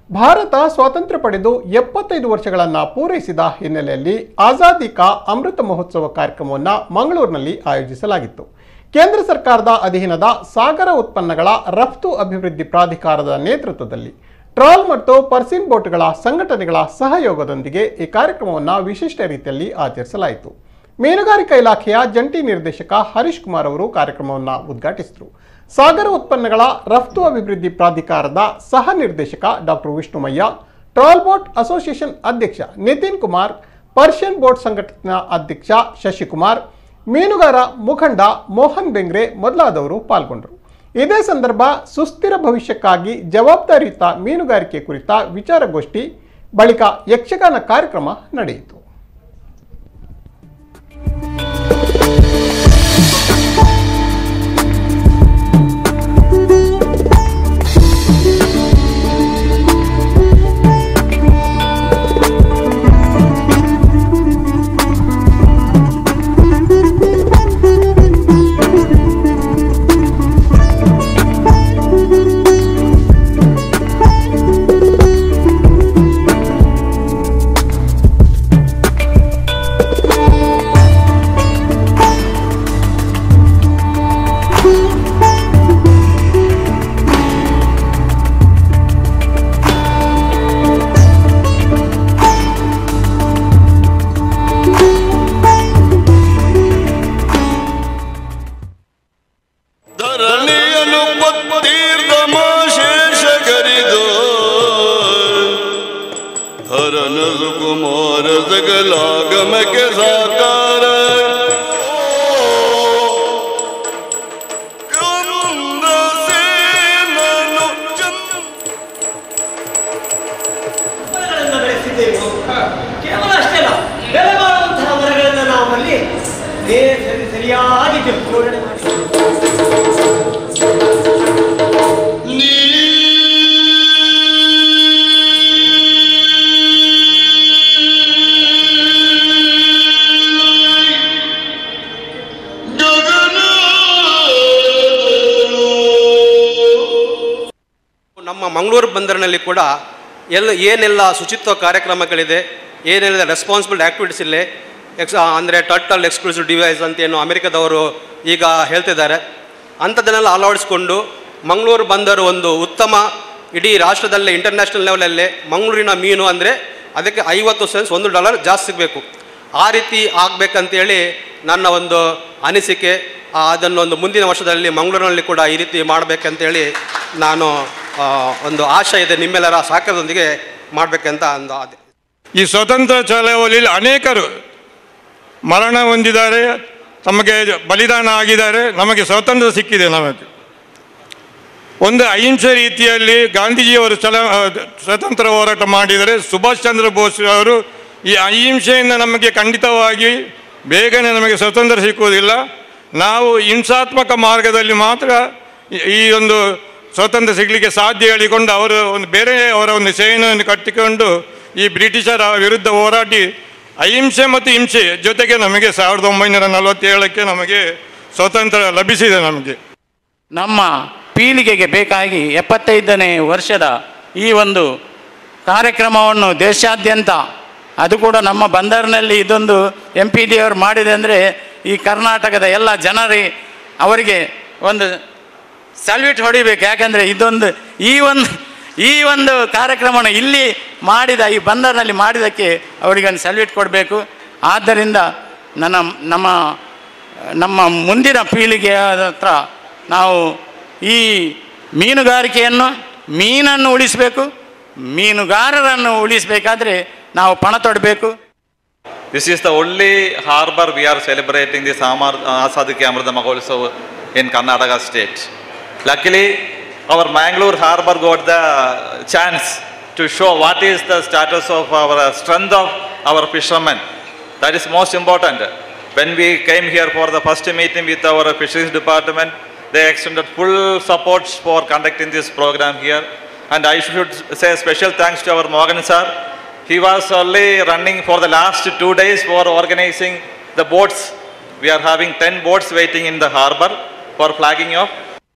ಭಾರತ ಸ್ವಾತಂತ್ರ್ಯ ಪಡೆದು ಎಪ್ಪತ್ತೈದು ವರ್ಷಗಳನ್ನು ಪೂರೈಸಿದ ಹಿನ್ನೆಲೆಯಲ್ಲಿ ಆಜಾದಿ ಕಾ ಅಮೃತ ಮಹೋತ್ಸವ ಕಾರ್ಯಕ್ರಮವನ್ನು ಮಂಗಳೂರಿನಲ್ಲಿ ಆಯೋಜಿಸಲಾಗಿತ್ತು ಕೇಂದ್ರ ಸರ್ಕಾರದ ಅಧೀನದ ಸಾಗರ ಉತ್ಪನ್ನಗಳ ರಫ್ತು ಅಭಿವೃದ್ಧಿ ಪ್ರಾಧಿಕಾರದ ನೇತೃತ್ವದಲ್ಲಿ ಟ್ರಾಲ್ ಮತ್ತು ಪರ್ಸಿನ್ ಬೋಟ್ಗಳ ಸಂಘಟನೆಗಳ ಸಹಯೋಗದೊಂದಿಗೆ ಈ ಕಾರ್ಯಕ್ರಮವನ್ನು ವಿಶಿಷ್ಟ ರೀತಿಯಲ್ಲಿ ಆಚರಿಸಲಾಯಿತು ಮೀನುಗಾರಿಕಾ ಇಲಾಖೆಯ ಜಂಟಿ ನಿರ್ದೇಶಕ ಹರೀಶ್ ಕುಮಾರ್ ಅವರು ಕಾರ್ಯಕ್ರಮವನ್ನು ಉದ್ಘಾಟಿಸಿದರು ಸಾಗರ ಉತ್ಪನ್ನಗಳ ರಫ್ತು ಅಭಿವೃದ್ಧಿ ಪ್ರಾಧಿಕಾರದ ಸಹ ನಿರ್ದೇಶಕ doctor Vishnumayya trawl boat association ಅಧ್ಯಕ್ಷ ನಿತಿನ್ ಕುಮಾರ್ ಪರ್ಷಿಯನ್ ಬೋಟ್ ಸಂಘಟನಾ ಅಧ್ಯಕ್ಷ ಶಶಿಕುಮಾರ್ ಮೀನುಗಾರ ಮುಖಂಡ ಮೋಹನ್ ಬೆಂಗ್ರೆ ಮೊದಲಾದವರು ಪಾಲ್ಗೊಂಡರು ಇದೇ ಸಂದರ್ಭ ಸುಸ್ಥಿರ ಭವಿಷ್ಯಕ್ಕಾಗಿ ಜವಾಬ್ದಾರಿಯುತ ಮೀನುಗಾರಿಕೆ ಕುರಿತ ವಿಚಾರಗೋಷ್ಠಿ ಬಳಿಕ ಯಕ್ಷಗಾನ ಕಾರ್ಯಕ್ರಮ ನಡೆಯಿತು ಧರಣಿಯನು ಪತ್ತೀರ್ಧಮ ಶೇಷಗರಿದು ಹರನ ಸುಕುಮಾರ ಸಕಲಾಗಮಕ್ಕೆ ಸಾಕಾರ ಕಂದಸೇನನು ಚಂದ ಮರಗಳನ್ನು ಬೆಳೆಸಿದ್ದೆವು ಕೇವಲ ಅಷ್ಟೇ ಅಲ್ಲ ಬೆಲೆ ಬಾಳುವಂತಹ ಮರಗಳನ್ನು ನಾವಲ್ಲಿ ನೇ ಸರಿ ಸರಿಯಾಗಿ ಜೋಡಣೆ ಮಾಡಿ ನಮ್ಮ ಮಂಗಳೂರು ಬಂದರಿನಲ್ಲಿ ಕೂಡ ಎಲ್ಲ ಏನೆಲ್ಲ ಶುಚಿತ್ವ ಕಾರ್ಯಕ್ರಮಗಳಿದೆ ಏನೆಲ್ಲ ರೆಸ್ಪಾನ್ಸಿಬಲ್ ಆ್ಯಕ್ಟಿವಿಟೀಸ್ ಇಲ್ಲೇ ಎಕ್ಸ್ ಅಂದರೆ ಟರ್ಟಲ್ ಎಕ್ಸ್ಕ್ಲೂಸಿವ್ ಡಿವೈಸ್ ಅಂತ ಏನು ಅಮೆರಿಕದವರು ಈಗ ಹೇಳ್ತಿದ್ದಾರೆ ಅಂಥದ್ದನ್ನೆಲ್ಲ ಅಳವಡಿಸ್ಕೊಂಡು ಮಂಗಳೂರು ಬಂದರು ಒಂದು ಉತ್ತಮ ಇಡೀ ರಾಷ್ಟ್ರದಲ್ಲೇ ಇಂಟರ್ನ್ಯಾಷನಲ್ ಲೆವೆಲಲ್ಲೇ ಮಂಗಳೂರಿನ ಮೀನು ಅಂದರೆ ಅದಕ್ಕೆ ಐವತ್ತು ಸೆನ್ಸ್ ಒಂದು ಡಾಲರ್ ಜಾಸ್ತಿ ಸಿಗಬೇಕು ಆ ರೀತಿ ಆಗಬೇಕಂತೇಳಿ ನನ್ನ ಒಂದು ಅನಿಸಿಕೆ ಆ, ಅದನ್ನು ಒಂದು ಮುಂದಿನ ವರ್ಷದಲ್ಲಿ ಮಂಗಳೂರಿನಲ್ಲಿ ಕೂಡ ಈ ರೀತಿ ಮಾಡಬೇಕಂತೇಳಿ ನಾನು ಆ, ಒಂದು ಆಶೆ ಇದೆ ನಿಮ್ಮೆಲ್ಲರ ಸಹಕಾರದೊಂದಿಗೆ ಮಾಡಬೇಕಂತ ಒಂದು ಆದೆ ಈ ಸ್ವತಂತ್ರ ಚಳವಳಿಯಲ್ಲಿ ಅನೇಕರು ಮರಣ ಹೊಂದಿದ್ದಾರೆ ತಮಗೆ ಬಲಿದಾನ ಆಗಿದ್ದಾರೆ ನಮಗೆ ಸ್ವಾತಂತ್ರ್ಯ ಸಿಕ್ಕಿದೆ ನಮಗೆ ಒಂದು ಅಹಿಂಸೆ ರೀತಿಯಲ್ಲಿ ಗಾಂಧೀಜಿಯವರು ಚಲ ಸ್ವತಂತ್ರ ಹೋರಾಟ ಮಾಡಿದರೆ ಸುಭಾಷ್ ಚಂದ್ರ ಬೋಸ್ ಅವರು ಈ ಅಹಿಂಸೆಯಿಂದ ನಮಗೆ ಖಂಡಿತವಾಗಿ ಬೇಗನೆ ನಮಗೆ ಸ್ವತಂತ್ರ ಸಿಕ್ಕುವುದಿಲ್ಲ ನಾವು ಹಿಂಸಾತ್ಮಕ ಮಾರ್ಗದಲ್ಲಿ ಮಾತ್ರ ಈ- ಈ ಒಂದು ಸ್ವಾತಂತ್ರ್ಯ ಸಿಗಲಿಕ್ಕೆ ಸಾಧ್ಯ ಹೇಳಿಕೊಂಡು ಅವರು ಒಂದು ಬೇರೆ ಅವರ ಒಂದು ಸೇನೆಯನ್ನು ಕಟ್ಟಿಕೊಂಡು ಈ ಬ್ರಿಟಿಷರ ವಿರುದ್ಧ ಹೋರಾಡಿ ಅಹಿಂಸೆ ಮತ್ತು ಹಿಂಸೆ ಜೊತೆಗೆ ನಮಗೆ ಸಾವಿರದ ಒಂಬೈನೂರ ನಲವತ್ತೇಳಕ್ಕೆ ನಮಗೆ ಸ್ವಾತಂತ್ರ್ಯ ಲಭಿಸಿದೆ ನಮಗೆ ನಮ್ಮ ಪೀಳಿಗೆಗೆ ಬೇಕಾಗಿ ಎಪ್ಪತ್ತೈದನೇ ವರ್ಷದ ಈ ಒಂದು ಕಾರ್ಯಕ್ರಮವನ್ನು ದೇಶಾದ್ಯಂತ ಅದು ಕೂಡ ನಮ್ಮ ಬಂದರಿನಲ್ಲಿ ಇದೊಂದು ಎಂ ಪಿ ಡಿ ಅವರು ಮಾಡಿದೆ ಅಂದರೆ ಈ ಕರ್ನಾಟಕದ ಎಲ್ಲ ಜನರಿ ಅವರಿಗೆ ಒಂದು ಸಲ್ಯೂಟ್ ಹೊಡಿಬೇಕು ಯಾಕಂದರೆ ಇದೊಂದು ಈ ಒಂದು ಈ ಒಂದು ಕಾರ್ಯಕ್ರಮವನ್ನು ಇಲ್ಲಿ ಮಾಡಿದ ಈ ಬಂದರಿನಲ್ಲಿ ಮಾಡಿದ್ದಕ್ಕೆ ಅವರಿಗೆ ಒಂದು ಸಲ್ಯೂಟ್ ಕೊಡಬೇಕು ಆದ್ದರಿಂದ ನನ್ನ ನಮ್ಮ ನಮ್ಮ ಮುಂದಿನ ಪೀಳಿಗೆಯ ಹತ್ರ ನಾವು ಈ ಮೀನುಗಾರಿಕೆಯನ್ನು ಮೀನನ್ನು ಉಳಿಸಬೇಕು ಮೀನುಗಾರರನ್ನು ಉಳಿಸಬೇಕಾದ್ರೆ ನಾವು ಪಣ ತೊಡಬೇಕು This is the only harbor we are celebrating this Amar Asad Ki Amrita Mahotsav in Karnataka state. Luckily, our Mangalore harbor got the chance to show what is the status of our uh, strength of our fishermen. That is most important. When we came here for the first meeting with our fisheries department, they extended full support for conducting this program here. And I should say special thanks to our Morgan sir. He was only running for the last two days for organizing the boats. We are having 10 boats waiting in the harbor for flagging off.